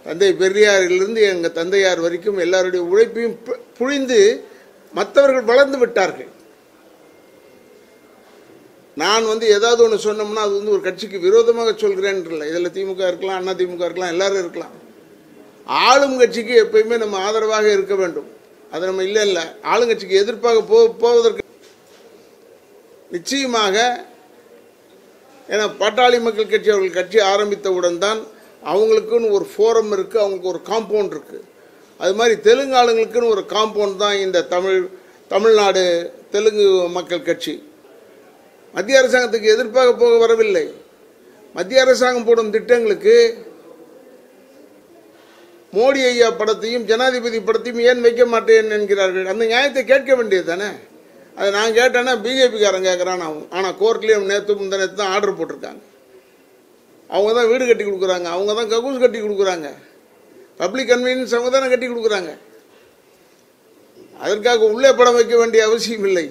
தந்தை பெரியாரிலிருந்து எங்கள் தந்தையார் வரைக்கும் எல்லாருடைய உழைப்பையும் பு- புழிந்து மற்றவர்கள் வளர்ந்து விட்டார்கள் நான் வந்து ஏதாவது ஒன்று சொன்னோம்னா அது வந்து ஒரு கட்சிக்கு விரோதமாக சொல்கிறேன்றல இதில் திமுக இருக்கலாம் அண்ணா திமுக இருக்கலாம் எல்லாரும் இருக்கலாம் ஆளும் கட்சிக்கு எப்பயுமே நம்ம ஆதரவாக இருக்க வேண்டும் அது நம்ம இல்லை இல்லை ஆளுங்கட்சிக்கு எதிர்ப்பாக போ போவதற்கு நிச்சயமாக ஏன்னா பாட்டாளி மக்கள் கட்சி அவர்கள் கட்சி ஆரம்பித்தவுடன் தான் அவங்களுக்குன்னு ஒரு ஃபோரம் இருக்குது அவங்களுக்கு ஒரு காம்பவுண்ட் இருக்குது அது மாதிரி தெலுங்கு ஆளுங்களுக்குன்னு ஒரு காம்பவுண்ட் தான் இந்த தமிழ் தமிழ்நாடு தெலுங்கு மக்கள் கட்சி மத்திய அரசாங்கத்துக்கு எதிர்ப்பாக போக வரவில்லை மத்திய அரசாங்கம் போடும் திட்டங்களுக்கு மோடி ஐயா படத்தையும் ஜனாதிபதி படத்தையும் ஏன் வைக்க மாட்டேன் என்கிறார்கள் அந்த நியாயத்தை கேட்க வேண்டியது தானே அதை நான் கேட்டேன்னா பிஜேபிக்காரன் கேட்குறான் அவன் ஆனால் கோர்ட்லேயும் நேற்று முந்த நேற்று தான் ஆர்டர் போட்டிருக்காங்க அவங்க தான் வீடு கட்டி கொடுக்குறாங்க அவங்க தான் கக்கூஸ் கட்டி கொடுக்குறாங்க பப்ளிக் கன்வீனியன்ஸ் அவங்க தானே கட்டி கொடுக்குறாங்க அதற்காக உள்ளே படம் வைக்க வேண்டிய அவசியம் இல்லை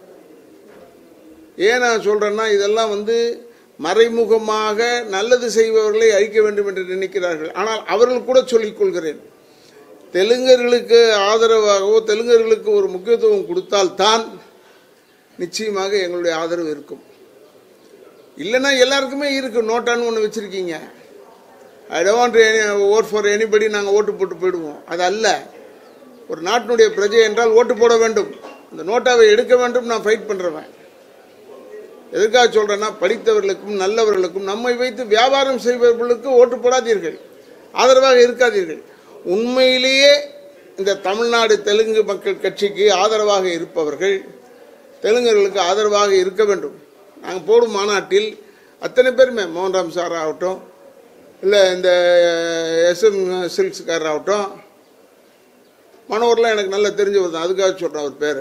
ஏன் நான் சொல்கிறேன்னா இதெல்லாம் வந்து மறைமுகமாக நல்லது செய்பவர்களை அழிக்க வேண்டும் என்று நினைக்கிறார்கள் ஆனால் அவர்கள் கூட சொல்லிக் கொள்கிறேன் தெலுங்கர்களுக்கு ஆதரவாகவோ தெலுங்கர்களுக்கு ஒரு முக்கியத்துவம் கொடுத்தால்தான் நிச்சயமாக எங்களுடைய ஆதரவு இருக்கும் இல்லைன்னா எல்லாருக்குமே இருக்கு நோட்டான்னு ஒன்று வச்சுருக்கீங்க I don't vote for anybody நாங்கள் ஓட்டு போட்டு போயிடுவோம் அது அல்ல ஒரு நாட்டினுடைய பிரஜை என்றால் ஓட்டு போட வேண்டும் அந்த நோட்டாவை எடுக்க வேண்டும் நான் ஃபைட் பண்ணுறவன் எதுக்காக சொல்கிறேன்னா படித்தவர்களுக்கும் நல்லவர்களுக்கும் நம்மை வைத்து வியாபாரம் செய்பவர்களுக்கு ஓட்டு போடாதீர்கள் ஆதரவாக இருக்காதீர்கள் உண்மையிலேயே இந்த தமிழ்நாடு தெலுங்கு மக்கள் கட்சிக்கு ஆதரவாக இருப்பவர்கள் தெலுங்கர்களுக்கு ஆதரவாக இருக்க வேண்டும் நாங்கள் போடும் மாநாட்டில் அத்தனை பேருமே மோகன்ராம் சார் ஆகட்டும் இல்லை இந்த எஸ்எம் சில்க்ஸ்காரர் ஆகட்டும் மனோர்லாம் எனக்கு நல்லா தெரிஞ்சவர் தான் அதுக்காக சொல்கிறேன் அவர் பேர்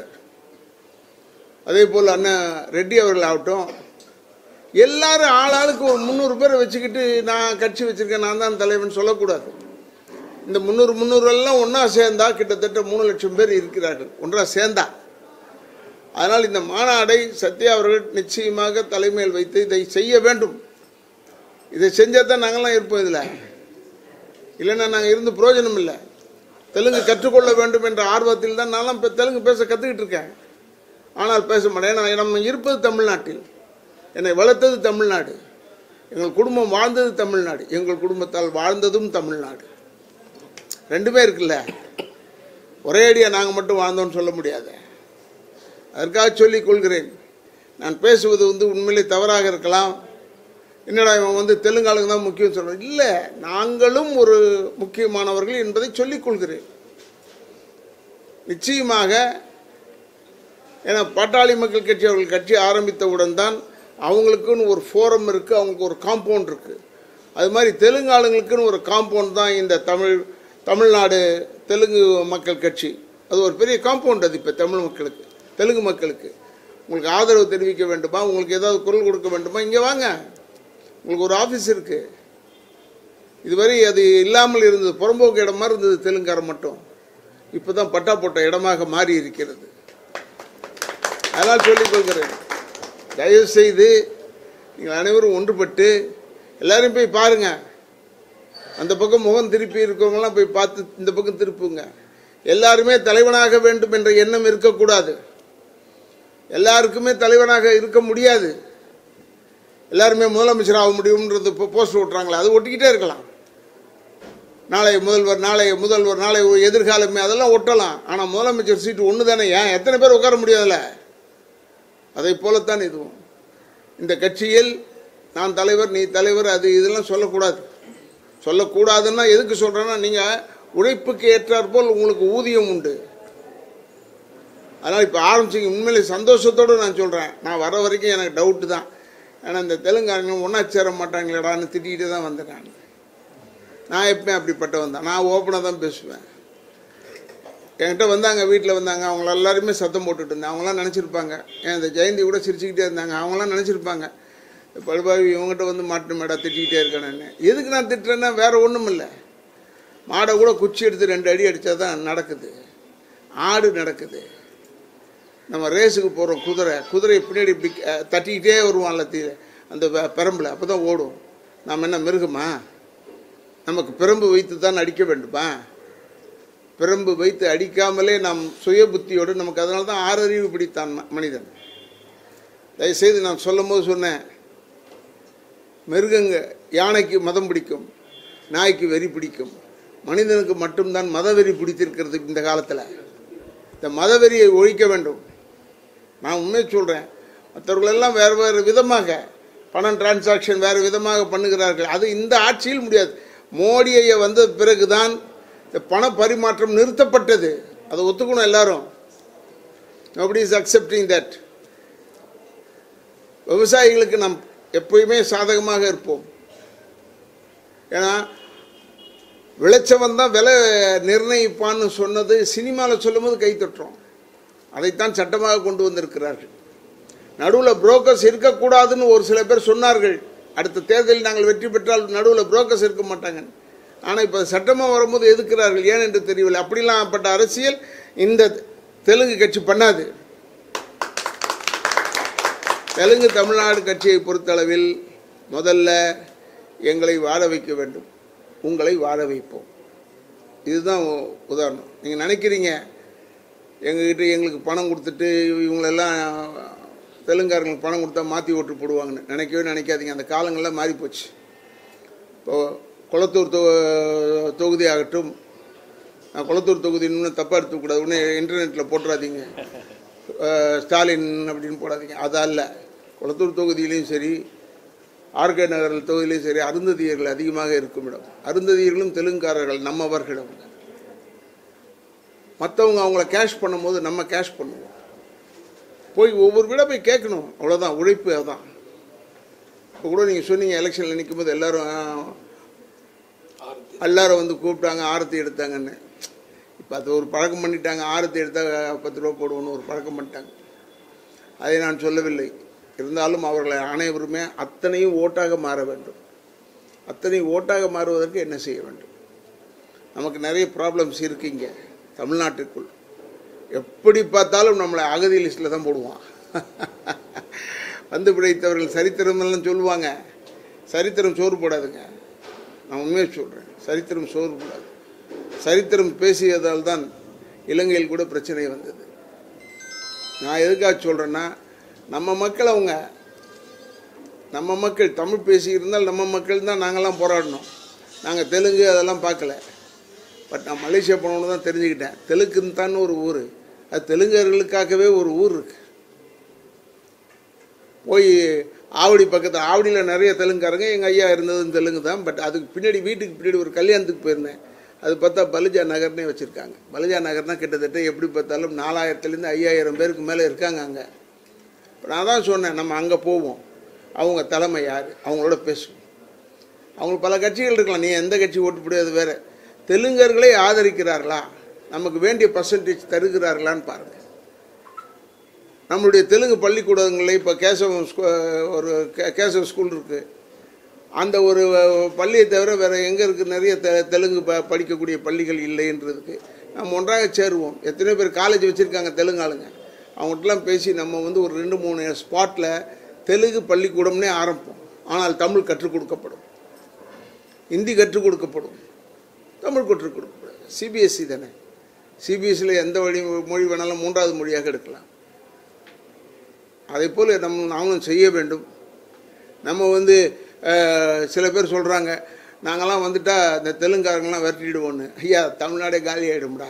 அதே போல் அண்ணன் ரெட்டி அவர்கள் ஆகட்டும் எல்லாரும் ஆளாளுக்கு ஒரு முந்நூறு பேரை வச்சுக்கிட்டு நான் கட்சி வச்சிருக்கேன் நான் தான் தலைவன் சொல்லக்கூடாது இந்த முந்நூறு முந்நூறு எல்லாம் ஒன்றா சேர்ந்தா கிட்டத்தட்ட மூணு லட்சம் பேர் இருக்கிறார்கள் ஒன்றா சேர்ந்தா அதனால் இந்த மாநாடை சத்யா அவர்கள் நிச்சயமாக தலைமையில் வைத்து இதை செய்ய வேண்டும் இதை செஞ்சால் தான் நாங்களாம் இருப்போம் இதில் இல்லைன்னா நாங்கள் இருந்து பிரயோஜனம் இல்லை தெலுங்கு கற்றுக்கொள்ள வேண்டும் என்ற ஆர்வத்தில் தான் நான்லாம் இப்போ தெலுங்கு பேச கற்றுக்கிட்டு இருக்கேன் ஆனால் பேச மாட்டேன் நான் நம்ம இருப்பது தமிழ்நாட்டில் என்னை வளர்த்தது தமிழ்நாடு எங்கள் குடும்பம் வாழ்ந்தது தமிழ்நாடு எங்கள் குடும்பத்தால் வாழ்ந்ததும் தமிழ்நாடு ரெண்டுமே இருக்குல்ல ஒரே அடியாக நாங்கள் மட்டும் வாழ்ந்தோம்னு சொல்ல முடியாது அதற்காக சொல்லிக் கொள்கிறேன் நான் பேசுவது வந்து உண்மையிலே தவறாக இருக்கலாம் என்னடா இவன் வந்து தெலுங்காளுக்கு தான் முக்கியம் சொல்கிறேன் இல்லை நாங்களும் ஒரு முக்கியமானவர்கள் என்பதை சொல்லிக் கொள்கிறேன் நிச்சயமாக ஏன்னா பாட்டாளி மக்கள் கட்சி அவர்கள் கட்சி ஆரம்பித்தவுடன் தான் அவங்களுக்குன்னு ஒரு ஃபோரம் இருக்குது அவங்களுக்கு ஒரு காம்பவுண்ட் இருக்குது அது மாதிரி தெலுங்கு ஆளுங்களுக்குன்னு ஒரு காம்பவுண்ட் தான் இந்த தமிழ் தமிழ்நாடு தெலுங்கு மக்கள் கட்சி அது ஒரு பெரிய காம்பவுண்ட் அது இப்போ தமிழ் மக்களுக்கு தெலுங்கு மக்களுக்கு உங்களுக்கு ஆதரவு தெரிவிக்க வேண்டுமா உங்களுக்கு ஏதாவது குரல் கொடுக்க வேண்டுமா இங்கே வாங்க உங்களுக்கு ஒரு ஆஃபீஸ் இருக்குது இதுவரை அது இல்லாமல் இருந்தது புறம்போக்கு இடமா இருந்தது தெலுங்காரம் மட்டும் இப்போ தான் பட்டா போட்ட இடமாக மாறி இருக்கிறது அதனால் சொல்லிக் கொள்கிறேன் தயவு செய்து நீங்கள் அனைவரும் ஒன்றுபட்டு எல்லாரும் போய் பாருங்க அந்த பக்கம் முகம் திருப்பி இருக்கவங்களாம் போய் பார்த்து இந்த பக்கம் திருப்புங்க எல்லாருமே தலைவனாக வேண்டும் என்ற எண்ணம் இருக்கக்கூடாது எல்லாருக்குமே தலைவனாக இருக்க முடியாது எல்லாருமே முதலமைச்சர் ஆக முடியும்ன்றது இப்போ போஸ்டர் ஓட்டுறாங்களே அது ஒட்டிக்கிட்டே இருக்கலாம் நாளைய முதல்வர் நாளைய முதல்வர் நாளை எதிர்காலமே அதெல்லாம் ஒட்டலாம் ஆனால் முதலமைச்சர் சீட்டு ஒன்று தானே ஏன் எத்தனை பேர் உட்கார முடியாதுல்ல அதை போலத்தான் இதுவும் இந்த கட்சியில் நான் தலைவர் நீ தலைவர் அது இதெல்லாம் சொல்லக்கூடாது சொல்லக்கூடாதுன்னா எதுக்கு சொல்கிறேன்னா நீங்கள் உழைப்புக்கு ஏற்றாற்போல் உங்களுக்கு ஊதியம் உண்டு அதனால் இப்போ ஆரம்பிச்சிங்க உண்மையிலே சந்தோஷத்தோடு நான் சொல்கிறேன் நான் வர வரைக்கும் எனக்கு டவுட்டு தான் ஏன்னா இந்த தெலுங்காரங்க ஒன்றா சேர மாட்டாங்களேடான்னு திட்டிக்கிட்டு தான் வந்தேன் நான் நான் எப்பவுமே அப்படிப்பட்டவன் தான் நான் ஓப்பனாக தான் பேசுவேன் என்கிட்ட வந்தாங்க வீட்டில் வந்தாங்க அவங்கள எல்லாருமே சத்தம் போட்டுட்டு இருந்தேன் அவங்களாம் நினச்சிருப்பாங்க ஏன் இந்த ஜெயந்தி கூட சிரிச்சுக்கிட்டே இருந்தாங்க அவங்களாம் நினச்சிருப்பாங்க படுபாவி இவங்ககிட்ட வந்து மாட்டு மேடா திட்டிக்கிட்டே இருக்கேன்னு எதுக்கு நான் திட்டுறேன்னா வேற ஒன்றும் இல்லை மாடை கூட குச்சி எடுத்து ரெண்டு அடி அடித்தா தான் நடக்குது ஆடு நடக்குது நம்ம ரேஸுக்கு போகிறோம் குதிரை குதிரை பின்னாடி இப்படி அஹ், தட்டிக்கிட்டே வருவான்ல தீ அந்த பெ- பெரம்புல அப்போ தான் ஓடும் நாம் என்ன மிருகமா நமக்கு பிரம்பு வைத்து தான் அடிக்க வேண்டுமா பிரம்பு வைத்து அடிக்காமலே நாம் சுய புத்தியோடு நமக்கு அதனால தான் ஆறறிவு பிடித்தான் ம- மனிதன் தயவுசெய்து நான் சொல்லும் போது சொன்னேன் மிருகங்க யானைக்கு மதம் பிடிக்கும் நாய்க்கு வெறி பிடிக்கும் மனிதனுக்கு மட்டும்தான் மதவெறி பிடித்திருக்கிறது இந்த காலத்தில் இந்த மதவெறியை ஒழிக்க வேண்டும் நான் உண்மையை சொல்கிறேன் மற்றவர்களெல்லாம் வேறு வேறு விதமாக பணம் டிரான்சாக்ஷன் வேறு விதமாக பண்ணுகிறார்கள் அது இந்த ஆட்சியில் முடியாது மோடி ஐயா வந்த பிறகுதான் இந்த பண பரிமாற்றம் நிறுத்தப்பட்டது அதை ஒத்துக்கணும் எல்லாரும் நோபடி இஸ் அக்செப்டிங் தட் விவசாயிகளுக்கு நாம் எப்பயுமே சாதகமாக இருப்போம் ஏன்னா விளைச்சவன் தான் விலை நிர்ணயிப்பான்னு சொன்னது சினிமாவில் சொல்லும்போது கை தட்டுறோம் அதைத்தான் சட்டமாக கொண்டு வந்திருக்கிறார்கள் நடுவில் புரோக்கர்ஸ் இருக்கக்கூடாதுன்னு ஒரு சில பேர் சொன்னார்கள் அடுத்த தேர்தலில் நாங்கள் வெற்றி பெற்றால் நடுவில் புரோக்கர்ஸ் இருக்க மாட்டாங்க ஆனால் இப்போ சட்டமாக வரும்போது எதுக்கிறார்கள் ஏன் என்று தெரியவில்லை அப்படிலாம் பட்ட அரசியல் இந்த தெலுங்கு கட்சி பண்ணாது தெலுங்கு தமிழ்நாடு கட்சியை பொறுத்தளவில் முதல்ல எங்களை வாழ வைக்க வேண்டும் உங்களை வாழ வைப்போம் இதுதான் உ- உதாரணம் நீங்கள் நினைக்கிறீங்க எங்ககிட்ட எங்களுக்கு பணம் கொடுத்துட்டு இவங்களெல்லாம் தெலுங்காரங்களுக்கு பணம் கொடுத்தா மாற்றி ஓட்டு போடுவாங்கன்னு நினைக்கவே நினைக்காதீங்க அந்த காலங்கள்லாம் மாறி போச்சு இப்போ குளத்தூர் தொ தொகுதி ஆகட்டும் நான் குளத்தூர் தொகுதி இன்னும் தப்பாக எடுத்துக்கூடாது உடனே இன்டர்நெட்டில் போட்டுறாதீங்க அஹ், ஸ்டாலின் அப்படின்னு போடாதீங்க அது அல்ல குளத்தூர் தொகுதியிலையும் சரி ஆர்கே நகர் தொகுதியிலையும் சரி அருந்ததியர்கள் அதிகமாக இருக்கும் இடம் அருந்ததியர்களும் தெலுங்காரர்கள் நம்மவர்கள் அவங்க மற்றவங்க அவங்கள கேஷ் பண்ணும்போது நம்ம கேஷ் பண்ணுவோம் போய் ஒவ்வொரு விட போய் கேட்கணும் அவ்வளோதான் உழைப்பு அதான் இப்போ கூட நீங்கள் சொன்னீங்க எலெக்ஷனில் நிற்கும்போது எல்லாரும் ஆ, எல்லாரும் வந்து கூப்பிட்டாங்க ஆரத்தி எடுத்தாங்கன்னு இப்போ அது ஒரு பழக்கம் பண்ணிட்டாங்க ஆரத்தி எடுத்தால் பத்து ரூபா போடுவோன்னு ஒரு பழக்கம் பண்ணிட்டாங்க அதை நான் சொல்லவில்லை இருந்தாலும் அவர்களை அனைவருமே அத்தனையும் ஓட்டாக மாற வேண்டும் அத்தனையும் ஓட்டாக மாறுவதற்கு என்ன செய்ய வேண்டும் நமக்கு நிறைய ப்ராப்ளம்ஸ் இருக்குங்க தமிழ்நாட்டுக்குள் எப்படி பார்த்தாலும் நம்மளை அகதி லிஸ்ட்டில் தான் போடுவான் வந்து பிழைத்தவர்கள் சரித்திரம் எல்லாம் சொல்லுவாங்க சரித்திரம் சோறு போடாதுங்க நான் உண்மையை சொல்கிறேன் சரித்திரம் சோறு போடாது சரித்திரம் பேசியதால் தான் இலங்கையில் கூட பிரச்சனை வந்தது நான் எதுக்காக சொல்கிறேன்னா நம்ம மக்கள் அவங்க நம்ம மக்கள் தமிழ் பேசியிருந்தால் நம்ம மக்கள் தான் நாங்கள்லாம் போராடினோம் நாங்கள் தெலுங்கு அதெல்லாம் பார்க்கல பட் நான் மலேசியா போனோன்னு தான் தெரிஞ்சுக்கிட்டேன் தெலுங்குன்னு ஒரு ஊர் அது தெலுங்கர்களுக்காகவே ஒரு ஊர் இருக்கு போய் ஆவடி பக்கத்தில் ஆவடியில் நிறைய தெலுங்காரங்க எங்கள் ஐயா இருந்ததும் தெலுங்கு தான் பட் அதுக்கு பின்னாடி வீட்டுக்கு பின்னாடி ஒரு கல்யாணத்துக்கு போயிருந்தேன் அது பார்த்தா பலுஜா நகர்னே வச்சுருக்காங்க பலுஜா நகர்னா கிட்டத்தட்ட எப்படி பார்த்தாலும் நாலாயிரத்துலேருந்து ஐயாயிரம் பேருக்கு மேலே இருக்காங்க அங்கே இப்போ நான் தான் சொன்னேன் நம்ம அங்கே போவோம் அவங்க தலைமை யார் அவங்களோட பேசுவோம் அவங்களுக்கு பல கட்சிகள் இருக்கலாம் நீ எந்த கட்சி ஓட்டு போடு அது வேற தெலுங்கர்களை ஆதரிக்கிறார்களா நமக்கு வேண்டிய பர்சன்டேஜ் தருகிறார்களான்னு பாருங்கள் நம்மளுடைய தெலுங்கு பள்ளிக்கூடங்களில் இப்போ கேசவம் ஸ்கூ- ஒரு கே- கேசவ ஸ்கூல் இருக்குது அந்த ஒரு பள்ளியை தவிர வேறு எங்கே இருக்குது நிறைய தெ தெலுங்கு ப படிக்கக்கூடிய பள்ளிகள் இல்லைன்றதுக்கு நம்ம ஒன்றாக சேருவோம் எத்தனையோ பேர் காலேஜ் வச்சுருக்காங்க தெலுங்கு ஆளுங்க அவங்கள்ட்டலாம் பேசி நம்ம வந்து ஒரு ரெண்டு மூணு ஸ்பாட்டில் தெலுங்கு பள்ளிக்கூடம்னே ஆரம்பிப்போம் ஆனால் தமிழ் கற்றுக் கொடுக்கப்படும் ஹிந்தி கற்றுக் கொடுக்கப்படும் தமிழ் கற்றுக் கொடுக்கப்படும் சிபிஎஸ்சி தானே சிபிஎஸ்சியில் எந்த வழி மொழி வேணாலும் மூன்றாவது மொழியாக எடுக்கலாம் அதே போல் நம்ம நாமளும் செய்ய வேண்டும் நம்ம வந்து அஹ், சில பேர் சொல்கிறாங்க நாங்கள்லாம் வந்துட்டா இந்த தெலுங்காரங்களாம் விரட்டிடுவோன்னு ஐயா தமிழ்நாடே காலி ஆகிடும்டா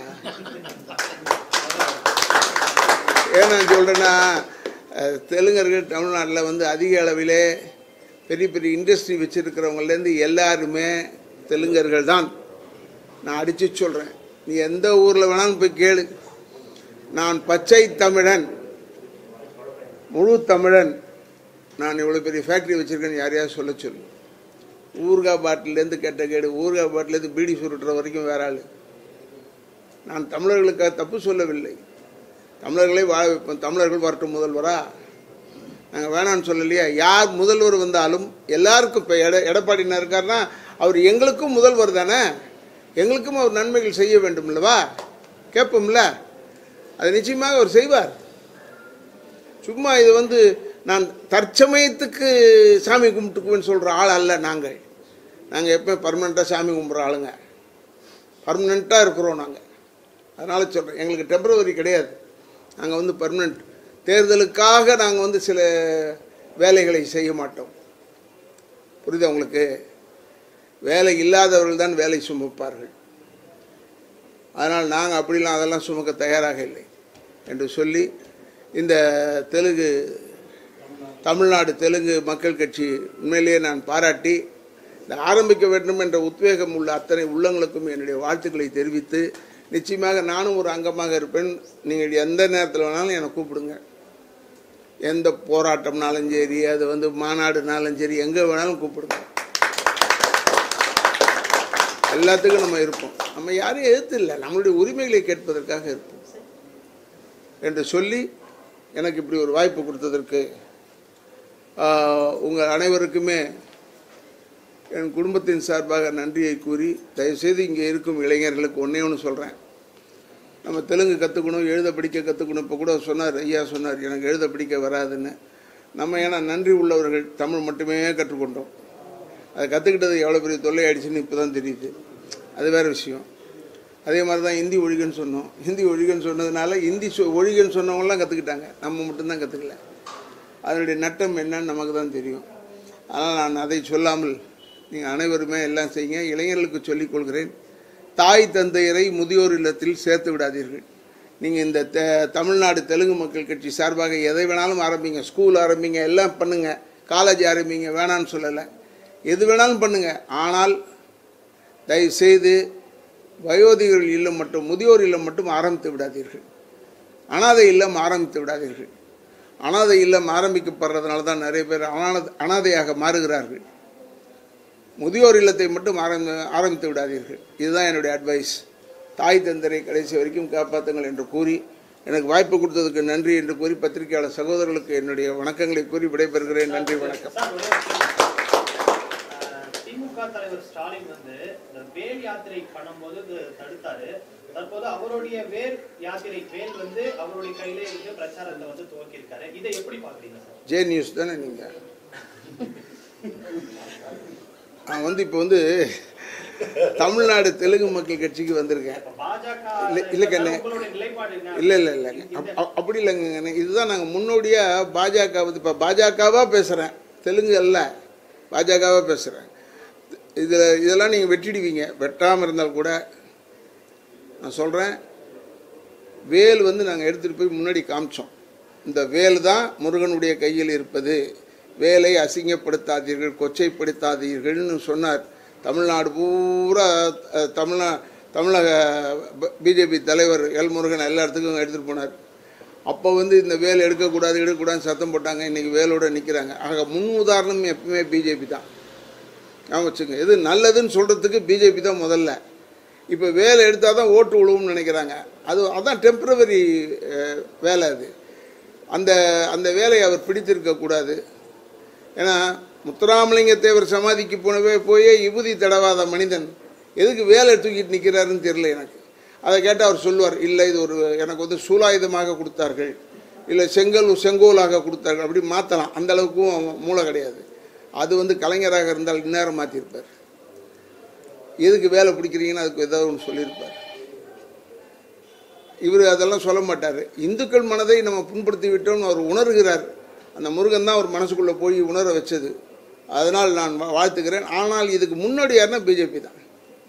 ஏன் நான் சொல்கிறேன்னா அஹ், தெலுங்கர்கள் தமிழ்நாட்டில் வந்து அதிக அளவிலே பெரிய பெரிய இண்டஸ்ட்ரி வச்சுருக்கிறவங்கலேருந்து எல்லாருமே தெலுங்கர்கள் தான் நான் அடித்து சொல்கிறேன் நீ எந்த ஊரில் வேணாலும் போய் கேளு நான் பச்சை தமிழன் முழு தமிழன் நான் இவ்வளோ பெரிய ஃபேக்ட்ரி வச்சுருக்கேன்னு யாரையாவது சொல்ல சொல்லு ஊறுகாய் பாட்டிலேருந்து கெட்ட கேடு ஊறுகாய் பாட்டிலேருந்து பீடி சுருட்டுற வரைக்கும் வேற ஆள் நான் தமிழர்களுக்காக தப்பு சொல்லவில்லை தமிழர்களை வாழ வைப்போம் தமிழர்கள் வரட்டும் முதல்வரா நாங்கள் வேணான்னு சொல்லலையா யார் முதல்வர் வந்தாலும் எல்லாருக்கும் இப்போ எட எடப்பாடினா இருக்காருன்னா அவர் எங்களுக்கும் முதல்வர் தானே எங்களுக்கும் அவர் நன்மைகள் செய்ய வேண்டும் இல்லவா கேட்போம்ல அது நிச்சயமாக அவர் செய்வார் சும்மா இது வந்து நான் தற்சமயத்துக்கு சாமி கும்பிட்டுக்குவேன்னு சொல்கிற ஆள் அல்ல நாங்கள் நாங்கள் எப்போ பர்மனெண்ட்டாக சாமி கும்பிட்ற ஆளுங்க பர்மனெண்ட்டாக இருக்கிறோம் நாங்கள் அதனால் சொல்கிறேன் எங்களுக்கு டெம்பரவரி கிடையாது நாங்கள் வந்து பர்மனெண்ட் தேர்தலுக்காக நாங்கள் வந்து சில வேலைகளை செய்ய மாட்டோம் புரியுதா உங்களுக்கு வேலை இல்லாதவர்கள் தான் வேலை சுமப்பார்கள் அதனால் நாங்கள் அப்படிலாம் அதெல்லாம் சுமக்க தயாராக இல்லை என்று சொல்லி இந்த தெலுங்கு தமிழ்நாடு தெலுங்கு மக்கள் கட்சி உண்மையிலேயே நான் பாராட்டி இந்த ஆரம்பிக்க வேண்டும் என்ற உத்வேகம் உள்ள அத்தனை உள்ளங்களுக்கும் என்னுடைய வாழ்த்துக்களை தெரிவித்து நிச்சயமாக நானும் ஒரு அங்கமாக இருப்பேன் நீங்கள் எந்த நேரத்தில் வேணாலும் என்னை கூப்பிடுங்க எந்த போராட்டம்னாலும் சரி அது வந்து மாநாடுனாலும் சரி எங்கே வேணாலும் கூப்பிடுங்க எல்லாத்துக்கும் நம்ம இருப்போம் நம்ம யாரையும் எதிர்த்து இல்லை நம்மளுடைய உரிமைகளை கேட்பதற்காக இருப்போம் என்று சொல்லி எனக்கு இப்படி ஒரு வாய்ப்பு கொடுத்ததற்கு உங்கள் அனைவருக்குமே என் குடும்பத்தின் சார்பாக நன்றியை கூறி தயவுசெய்து இங்கே இருக்கும் இளைஞர்களுக்கு ஒன்றே ஒன்று சொல்கிறேன் நம்ம தெலுங்கு கற்றுக்கணும் எழுத படிக்க கற்றுக்கணும் இப்போ கூட சொன்னார் ஐயா சொன்னார் எனக்கு எழுத படிக்க வராதுன்னு நம்ம ஏன்னா நன்றி உள்ளவர்கள் தமிழ் மட்டுமே கற்றுக்கொண்டோம் அதை கற்றுக்கிட்டது எவ்வளோ பெரிய தொல்லை ஆயிடுச்சுன்னு இப்போ தான் தெரியுது அது வேறு விஷயம் அதே மாதிரி தான் ஹிந்தி ஒழிகன்னு சொன்னோம் ஹிந்தி ஒழிகன்னு சொன்னதுனால ஹிந்தி சொ ஒழிகன்னு சொன்னவங்களாம் கற்றுக்கிட்டாங்க நம்ம மட்டும்தான் கற்றுக்கல அதனுடைய நட்டம் என்னன்னு நமக்கு தான் தெரியும் ஆனால் நான் அதை சொல்லாமல் நீங்கள் அனைவருமே எல்லாம் செய்யுங்க இளைஞர்களுக்கு சொல்லிக் கொள்கிறேன் தாய் தந்தையரை முதியோர் இல்லத்தில் சேர்த்து விடாதீர்கள் நீங்கள் இந்த த தமிழ்நாடு தெலுங்கு மக்கள் கட்சி சார்பாக எதை வேணாலும் ஆரம்பிங்க ஸ்கூல் ஆரம்பிங்க எல்லாம் பண்ணுங்க காலேஜ் ஆரம்பிங்க வேணான்னு சொல்லலை எது வேணாலும் பண்ணுங்க ஆனால் தயவு செய்து வயோதிகர்கள் இல்லம் மட்டும் முதியோர் இல்லம் மட்டும் ஆரம்பித்து விடாதீர்கள் அனாதை இல்லம் ஆரம்பித்து விடாதீர்கள் அனாதை இல்லம் ஆரம்பிக்கப்படுறதுனால தான் நிறைய பேர் அனாத அனாதையாக மாறுகிறார்கள் முதியோர் இல்லத்தை மட்டும் ஆரம்பி ஆரம்பித்து விடாதீர்கள் இதுதான் என்னுடைய அட்வைஸ் தாய் தந்தரை கடைசி வரைக்கும் காப்பாற்றுங்கள் என்று கூறி எனக்கு வாய்ப்பு கொடுத்ததுக்கு நன்றி என்று கூறி பத்திரிகையாளர் சகோதரர்களுக்கு என்னுடைய வணக்கங்களை கூறி விடைபெறுகிறேன் நன்றி வணக்கம் சார், ஒரு நிமிஷம். அஹ், திமுக தலைவர் ஸ்டாலின் வந்து இந்த வேல் யாத்திரை பண்ணும்போது இது தடுத்தாரு தற்போது அவருடைய வேல் யாத்திரை வேல் வந்து அவருடைய கையிலே இருந்து பிரச்சாரத்தை வந்து துவக்கி இருக்காரு இதை எப்படி பாக்குறீங்க சார் ஜே நியூஸ் தானே நீங்கள் நான் வந்து இப்போ வந்து தமிழ்நாடு தெலுங்கு மக்கள் கட்சிக்கு வந்திருக்கேன் இப்ப பாஜக இல்ல- இல்ல கண்ணே. உங்களுடைய நிலைப்பாடு என்ன இல்லை இல்லை இல்லைங்க அப்- அப்- அப்படி இல்லைங்க இதுதான் நாங்கள் முன்னோடியாக பாஜக வந்து இப்போ பாஜகவாக பேசுகிறேன் தெலுங்கு அல்ல பாஜகவாக பேசுகிறேன் இதில் இதெல்லாம் நீங்கள் வெட்டிடுவீங்க வெட்டாமல் இருந்தால் கூட நான் சொல்கிறேன் வேல் வந்து நாங்கள் எடுத்துகிட்டு போய் முன்னாடி காமிச்சோம் இந்த வேல் தான் முருகனுடைய கையில் இருப்பது வேலை அசிங்கப்படுத்தாதீர்கள் கொச்சைப்படுத்தாதீர்கள்னு சொன்னார் தமிழ்நாடு பூரா அஹ், தமிழ்நா தமிழக பிஜேபி தலைவர் எல் முருகன் எல்லா இடத்துக்கும் எடுத்துகிட்டு போனார் அப்போ வந்து இந்த வேல் எடுக்கக்கூடாது எடுக்கக்கூடாதுன்னு சத்தம் போட்டாங்க இன்றைக்கி வேலோட நிற்கிறாங்க ஆக முன் உதாரணம் எப்பவுமே பிஜேபி தான் ஞாபகம் வச்சுங்க எது நல்லதுன்னு சொல்கிறதுக்கு பிஜேபி தான் முதல்ல இப்போ வேலை எடுத்தால் தான் ஓட்டு விழுவும்னு நினைக்கிறாங்க அது அதான் டெம்பரவரி வேலை அது அந்த அந்த வேலையை அவர் பிடித்திருக்கக்கூடாது ஏன்னா முத்துராமலிங்க தேவர் சமாதிக்கு போனவே போயே இபுதி தடவாத மனிதன் எதுக்கு வேலை தூக்கிட்டு நிற்கிறாருன்னு தெரியல எனக்கு அதை கேட்டால் அவர் சொல்லுவார் இல்லை இது ஒரு எனக்கு வந்து சூலாயுதமாக கொடுத்தார்கள் இல்லை செங்கல் செங்கோலாக கொடுத்தார்கள் அப்படி மாற்றலாம் அந்த அளவுக்கும் மூளை கிடையாது அது வந்து கலைஞராக இருந்தால் இந்நேரம் மாற்றிருப்பார் எதுக்கு வேலை பிடிக்கிறீங்கன்னு அதுக்கு ஏதாவது ஒன்று சொல்லியிருப்பார் இவர் அதெல்லாம் சொல்ல மாட்டார் இந்துக்கள் மனதை நம்ம புண்படுத்தி விட்டோம்னு அவர் உணர்கிறார் அந்த முருகன் தான் அவர் மனசுக்குள்ளே போய் உணர வச்சது அதனால் நான் வா- வாழ்த்துக்கிறேன் ஆனால் இதுக்கு முன்னாடி யாருன்னா பிஜேபி தான்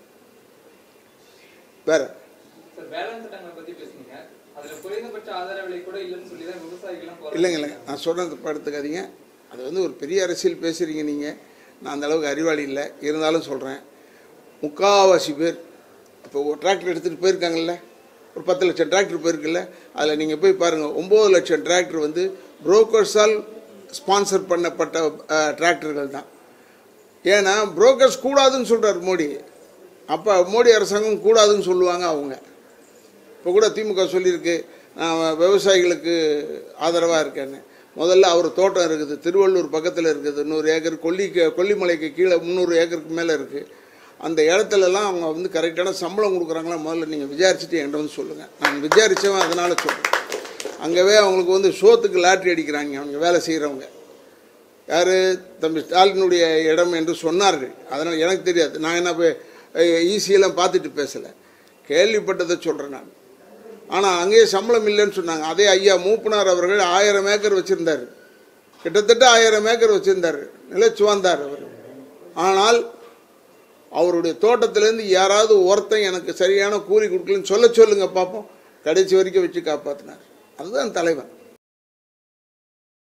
வேற சார் வேளாண் சட்டங்களை பத்தி பேசுனீங்க அதுல குறைந்தபட்ச ஆதார விலை கூட இல்லைன்னு சொல்லி தான் விவசாயிகள்லாம் போராட்டம் இல்லைங்க இல்லைங்க நான் சொல்கிறது படுத்துக்காதீங்க அது வந்து ஒரு பெரிய அரசியல் பேசுகிறீங்க நீங்கள் நான் அந்த அளவுக்கு அறிவாளி இல்லை இருந்தாலும் சொல்கிறேன் முக்காவாசி பேர் இப்போ ஒரு டிராக்டர் எடுத்துகிட்டு போயிருக்காங்கல்ல ஒரு பத்து லட்சம் டிராக்டர் போயிருக்குல்ல அதில் நீங்கள் போய் பாருங்கள் ஒம்பது லட்சம் டிராக்டர் வந்து புரோக்கர்ஸால் ஸ்பான்சர் பண்ணப்பட்ட அஹ், டிராக்டர்கள் தான் ஏன்னா புரோக்கர்ஸ் கூடாதுன்னு சொல்கிறார் மோடி அப்போ மோடி அரசாங்கம் கூடாதுன்னு சொல்லுவாங்க அவங்க இப்போ கூட திமுக சொல்லியிருக்கு நான் விவசாயிகளுக்கு ஆதரவாக இருக்கேன்னு முதல்ல அவர் தோட்டம் இருக்குது திருவள்ளூர் பக்கத்தில் இருக்குது நூறு ஏக்கர் கொல்லி கொல்லிமலைக்கு கீழே முந்நூறு ஏக்கருக்கு மேலே இருக்குது அந்த இடத்துலலாம் அவங்க வந்து கரெக்டான சம்பளம் கொடுக்குறாங்களா முதல்ல நீங்கள் விசாரிச்சுட்டு என்கிட்ட வந்து சொல்லுங்கள் நான் விசாரித்தவன் அதனால் சொல்கிறேன் அங்கவே அவங்களுக்கு வந்து சோத்துக்கு லாட்ரி அடிக்கிறாங்க அவங்க வேலை செய்கிறவங்க யார் தம்பி ஸ்டாலினுடைய இடம் என்று சொன்னார்கள் அதனால் எனக்கு தெரியாது நான் என்ன போய் ஈஸியெல்லாம் பார்த்துட்டு பேசலை கேள்விப்பட்டதை சொல்கிறேன் நான் ஆனால் அங்கேயே சம்பளம் இல்லைன்னு சொன்னாங்க அதே ஐயா மூப்பனார் அவர்கள் ஆயிரம் ஏக்கர் வச்சுருந்தார் கிட்டத்தட்ட ஆயிரம் ஏக்கர் வச்சுருந்தார் நிலச்சுவாந்தார் அவர் ஆனால் அவருடைய தோட்டத்திலேருந்து யாராவது ஒருத்தன் எனக்கு சரியான கூலி கொடுக்கலன்னு சொல்ல சொல்லுங்க பார்ப்போம் கடைசி வரைக்கும் வச்சு காப்பாற்றினார் அதுதான் தலைவன்